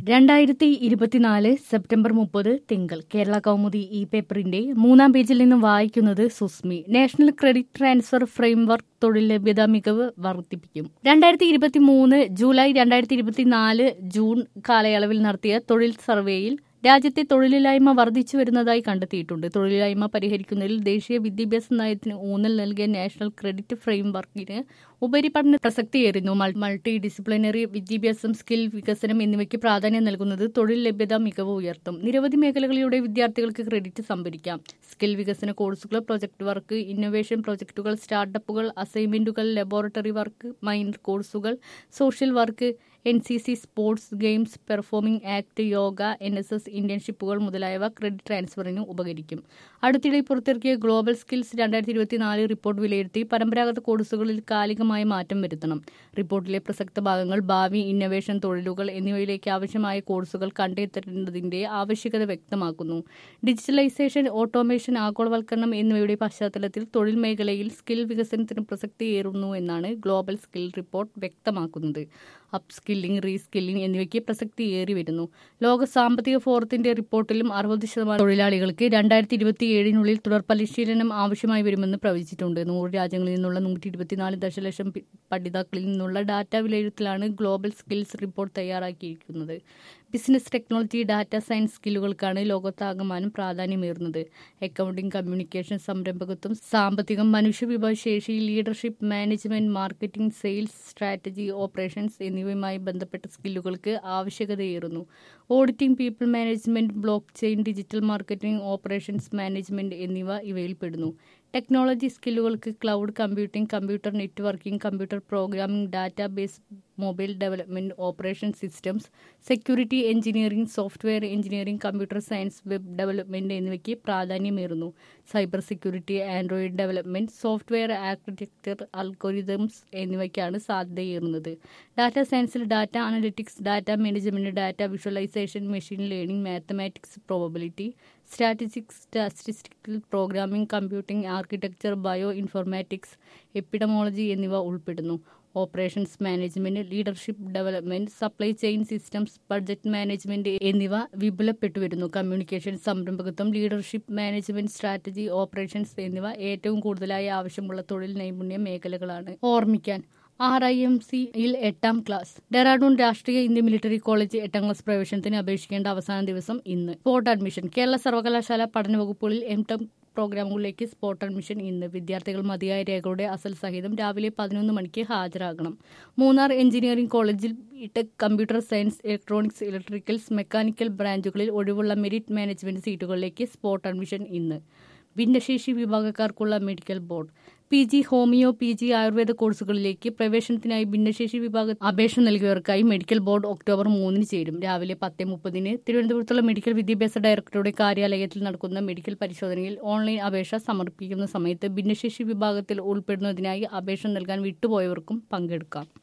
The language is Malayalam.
രണ്ടായിരത്തി ഇരുപത്തിനാല് സെപ്റ്റംബർ മുപ്പത് തിങ്കൾ കേരള കൗമുദി ഈ പേപ്പറിന്റെ മൂന്നാം പേജിൽ നിന്ന് വായിക്കുന്നത് Susmi national credit transfer framework തൊഴിൽ ലഭ്യത മികവ് വർദ്ധിപ്പിക്കും രണ്ടായിരത്തി ഇരുപത്തി മൂന്ന് ജൂലൈ രണ്ടായിരത്തി ഇരുപത്തിനാല് ജൂൺ കാലയളവിൽ നടത്തിയ തൊഴിൽ സർവേയിൽ രാജ്യത്തെ തൊഴിലില്ലായ്മ വർദ്ധിച്ചു വരുന്നതായി കണ്ടെത്തിയിട്ടുണ്ട് തൊഴിലില്ലായ്മ പരിഹരിക്കുന്നതിൽ ദേശീയ വിദ്യാഭ്യാസ നയത്തിന് ഊന്നൽ നൽകിയ നാഷണൽ ക്രെഡിറ്റ് ഫ്രെയിംവർക്കിന് ഉപരിപഠന പ്രസക്തിയേറുന്നു മൾട്ടി ഡിസിപ്ലിനറി വിദ്യാഭ്യാസം സ്കിൽ വികസനം എന്നിവയ്ക്ക് പ്രാധാന്യം നൽകുന്നത് തൊഴിൽ ലഭ്യത മികവ് ഉയർത്തും നിരവധി മേഖലകളിലൂടെ വിദ്യാർത്ഥികൾക്ക് ക്രെഡിറ്റ് സംഭരിക്കാം സ്കിൽ വികസന കോഴ്സുകൾ പ്രൊജക്ട് വർക്ക് ഇന്നൊവേഷൻ പ്രൊജക്ടുകൾ സ്റ്റാർട്ടപ്പുകൾ അസൈൻമെന്റുകൾ ലബോറട്ടറി വർക്ക് മൈൻഡ് കോഴ്സുകൾ social work N C C sports games performing act yoga N S S ഇന്റേൺഷിപ്പുകൾ മുതലായവ ക്രെഡിറ്റ് ട്രാൻസ്ഫറിന് ഉപകരിക്കും അടുത്തിടെ പുറത്തിറക്കിയ ഗ്ലോബൽ സ്കിൽസ് രണ്ടായിരത്തി ഇരുപത്തിനാല് റിപ്പോർട്ട് വിലയിരുത്തി പരമ്പരാഗത കോഴ്സുകളിൽ കാലികമായ മാറ്റം വരുത്തണം റിപ്പോർട്ടിലെ പ്രസക്ത ഭാഗങ്ങൾ ഭാവി ഇന്നൊവേഷൻ തൊഴിലുകൾ എന്നിവയിലേക്ക് ആവശ്യമായ കോഴ്സുകൾ കണ്ടെത്തേണ്ടതിന്റെ ആവശ്യകത വ്യക്തമാക്കുന്നു ഡിജിറ്റലൈസേഷൻ ഓട്ടോമേഷൻ ആഗോളവൽക്കരണം എന്നിവയുടെ പശ്ചാത്തലത്തിൽ തൊഴിൽ മേഖലയിൽ സ്കിൽ വികസനത്തിന് പ്രസക്തിയേറുന്നു എന്നാണ് ഗ്ലോബൽ സ്കിൽ റിപ്പോർട്ട് വ്യക്തമാക്കുന്നത് അപ് സ്കില്ലിംഗ് റീസ്കില്ലിംഗ് എന്നിവയ്ക്ക് പ്രസക്തിയേറി വരുന്നു ലോക സാമ്പത്തിക ഫോറത്തിന്റെ റിപ്പോർട്ടിലും അറുപത് ശതമാനം തൊഴിലാളികൾക്ക് രണ്ടായിരത്തി ഇരുപത്തിയേഴിനുള്ളിൽ തുടർ പരിശീലനം ആവശ്യമായി വരുമെന്ന് പ്രവചിച്ചിട്ടുണ്ട് നൂറ് രാജ്യങ്ങളിൽ നിന്നുള്ള നൂറ്റി ഇരുപത്തിനാല് ദശലക്ഷം പഠിതാക്കളിൽ നിന്നുള്ള ഡാറ്റ വിലയിരുത്തലാണ് ഗ്ലോബൽ സ്കിൽസ് റിപ്പോർട്ട് തയ്യാറാക്കിയിരിക്കുന്നത് ബിസിനസ് ടെക്നോളജി ഡാറ്റ സയൻസ് സ്കില്ലുകൾക്കാണ് ലോകത്താകമാനം പ്രാധാന്യമേറുന്നത് അക്കൗണ്ടിംഗ് കമ്മ്യൂണിക്കേഷൻ സംരംഭകത്വം സാമ്പത്തികം മനുഷ്യവിഭവശേഷി leadership management marketing sales strategy operations എന്നിവയുമായി ബന്ധപ്പെട്ട സ്കില്ലുകൾക്ക് ആവശ്യകതയേറുന്നു auditing people management blockchain digital marketing operations management എന്നിവ ഇവയിൽ പെടുന്നു ടെക്നോളജി സ്കില്ലുകൾക്ക് cloud computing computer networking computer programming database mobile development operation systems security engineering software engineering computer science web development എന്നിവയ്ക്ക് പ്രാധാന്യമേറുന്നു cyber security Android development software architecture algorithms എന്നിവയ്ക്കാണ് സാധ്യതയേറുന്നത് ഡാറ്റ സയൻസിൽ data analytics data management data visualisation machine learning mathematics probability statistics statistical programming computing architecture bioinformatics epidemiology എന്നിവ ഉൾപ്പെടുന്നു operations management leadership development supply chain systems budget management എന്നിവ വിപുലപ്പെട്ടു വരുന്നു കമ്മ്യൂണിക്കേഷൻ സംരംഭകത്വം ലീഡർഷിപ്പ് മാനേജ്മെന്റ് സ്ട്രാറ്റജി ഓപ്പറേഷൻസ് എന്നിവ ഏറ്റവും കൂടുതലായി ആവശ്യമുള്ള തൊഴിൽ നൈപുണ്യ മേഖലകളാണ് ഓർമ്മിക്കാൻ ആർ ഐ എം സിയിൽ എട്ടാം class Dehradun Rashtriya Indian Military College എട്ടാം ക്ലാസ് പ്രവേശനത്തിന് അപേക്ഷിക്കേണ്ട അവസാന ദിവസം ഇന്ന് സ്പോട്ട് അഡ്മിഷൻ കേരള സർവകലാശാല പഠന വകുപ്പുകളിൽ എം ടെം പ്രോഗ്രാമുകളിലേക്ക് സ്പോട്ട് അഡ്മിഷൻ ഇന്ന് വിദ്യാർത്ഥികൾ മതിയായ രേഖകളുടെ അസൽ സഹിതം രാവിലെ പതിനൊന്ന് മണിക്ക് ഹാജരാകണം മൂന്നാർ എഞ്ചിനീയറിംഗ് കോളേജിൽ tech computer science electronics electricals mechanical ബ്രാഞ്ചുകളിൽ ഒഴിവുള്ള മെറിറ്റ് മാനേജ്മെന്റ് സീറ്റുകളിലേക്ക് സ്പോട്ട് അഡ്മിഷൻ ഇന്ന് ഭിന്നശേഷി വിഭാഗക്കാർക്കുള്ള medical board P G homeo P G Ayurveda കോഴ്സുകളിലേക്ക് പ്രവേശനത്തിനായി ഭിന്നശേഷി വിഭാഗ അപേക്ഷ നൽകിയവർക്കായി മെഡിക്കൽ ബോർഡ് ഒക്ടോബർ മൂന്നിന് ചേരും രാവിലെ പത്ത് മുപ്പതിന് തിരുവനന്തപുരത്തുള്ള മെഡിക്കൽ വിദ്യാഭ്യാസ ഡയറക്ടറുടെ കാര്യാലയത്തിൽ നടക്കുന്ന മെഡിക്കൽ പരിശോധനയിൽ ഓൺലൈൻ അപേക്ഷ സമർപ്പിക്കുന്ന സമയത്ത് ഭിന്നശേഷി വിഭാഗത്തിൽ ഉൾപ്പെടുന്നതിനായി അപേക്ഷ നൽകാൻ വിട്ടുപോയവർക്കും പങ്കെടുക്കാം